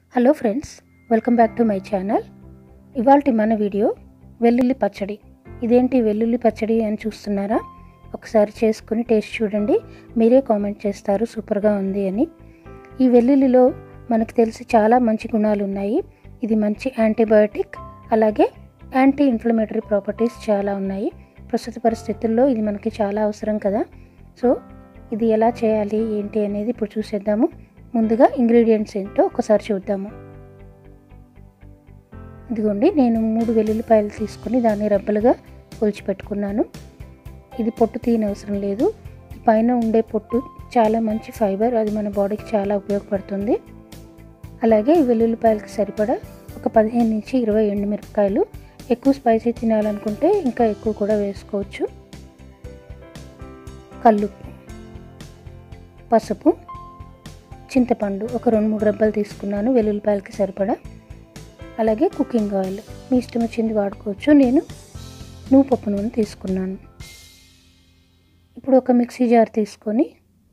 hello friends welcome back to my channel ఇవాళ మన video వెల్లుల్లి పచ్చడి ఇదేంటి వెల్లుల్లి పచ్చడి అని చూస్తున్నారా ఒకసారి చేసుకుని టేస్ట్ చూడండి మీరే కామెంట్ చేస్తారు సూపర్గా ఉంది అని ఈ వెల్లుల్లిలో మనకు తెలిసి చాలా మంచి గుణాలు ఉన్నాయి ఇది మంచి యాంటీబయోటిక్ అలాగే యాంటీ ఇన్ఫ్లమేటరీ ప్రాపర్టీస్ చాలా ఉన్నాయి ప్రస్తుత పరిస్థితుల్లో ఇది మనకి చాలా అవసరం కదా సో ఇది ఎలా చేయాలి ఏంటి అనేది ఇప్పుడు చూసేద్దాము ముందుగా ఇంగ్రీడియంట్స్ ఏంటో ఒకసారి చూద్దాము ఇదిగోండి నేను మూడు వెల్లుల్లిపాయలు తీసుకుని దాన్ని రెబ్బలుగా పెట్టుకున్నాను ఇది పొట్టు తీయని అవసరం లేదు పైన ఉండే పొట్టు చాలా మంచి ఫైబర్ అది మన బాడీకి చాలా ఉపయోగపడుతుంది అలాగే ఈ వెల్లుల్లిపాయలకి సరిపడా ఒక పదిహేను నుంచి ఇరవై ఎండుమిరపకాయలు ఎక్కువ స్పైసీ తినాలనుకుంటే ఇంకా ఎక్కువ కూడా వేసుకోవచ్చు కల్లుప్పు పసుపు చింతపండు ఒక రెండు మూడు రెబ్బలు తీసుకున్నాను వెల్లుల్లిపాయలకి సరిపడా అలాగే కుకింగ్ ఆయిల్ మీ ఇష్టం వచ్చింది వాడుకోవచ్చు నేను నువ్వు పప్పు నూనె తీసుకున్నాను ఇప్పుడు ఒక మిక్సీ జార్ తీసుకొని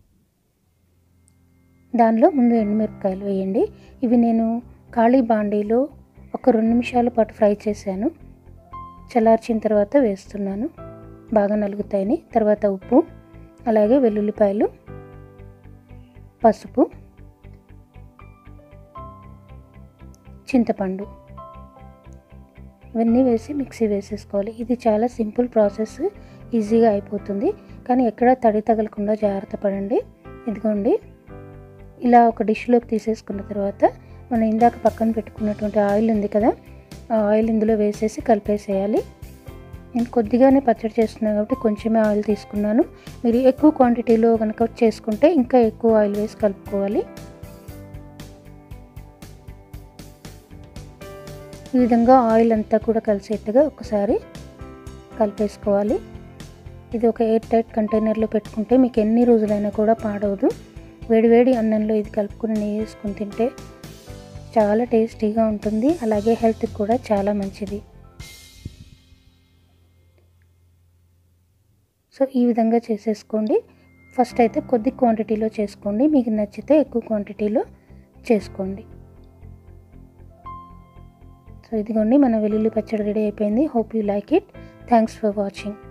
దానిలో ముందు ఎండుమిరపకాయలు వేయండి ఇవి నేను ఖాళీ బాండీలో ఒక రెండు నిమిషాల పాటు ఫ్రై చేశాను చల్లార్చిన తర్వాత వేస్తున్నాను బాగా నలుగుతాయని తర్వాత ఉప్పు అలాగే వెల్లుల్లిపాయలు పసుపు చింతపండు ఇవన్నీ వేసి మిక్సీ వేసేసుకోవాలి ఇది చాలా సింపుల్ ప్రాసెస్ ఈజీగా అయిపోతుంది కానీ ఎక్కడ తడి తగలకుండా జాగ్రత్త పడండి ఇదిగోండి ఇలా ఒక డిష్లోకి తీసేసుకున్న తర్వాత మనం ఇందాక పక్కన పెట్టుకున్నటువంటి ఆయిల్ ఉంది కదా ఆ ఆయిల్ ఇందులో వేసేసి కలిపేసేయాలి నేను కొద్దిగానే పచ్చడి చేస్తున్నాను కాబట్టి కొంచెమే ఆయిల్ తీసుకున్నాను మీరు ఎక్కువ క్వాంటిటీలో కనుక చేసుకుంటే ఇంకా ఎక్కువ ఆయిల్ వేసి కలుపుకోవాలి ఈ విధంగా ఆయిల్ అంతా కూడా కలిసేట్టుగా ఒకసారి కలిపేసుకోవాలి ఇది ఒక ఎయిర్ టైట్ కంటైనర్లో పెట్టుకుంటే మీకు ఎన్ని రోజులైనా కూడా పాడవదు వేడివేడి అన్నంలో ఇది కలుపుకుని నెయ్యి వేసుకుని తింటే చాలా టేస్టీగా ఉంటుంది అలాగే హెల్త్కి కూడా చాలా మంచిది సో ఈ విధంగా చేసేసుకోండి ఫస్ట్ అయితే కొద్ది క్వాంటిటీలో చేసుకోండి మీకు నచ్చితే ఎక్కువ క్వాంటిటీలో చేసుకోండి సో ఇదిగోండి మన వెల్లుల్లి పచ్చడి రెడీ అయిపోయింది hope you like it thanks for watching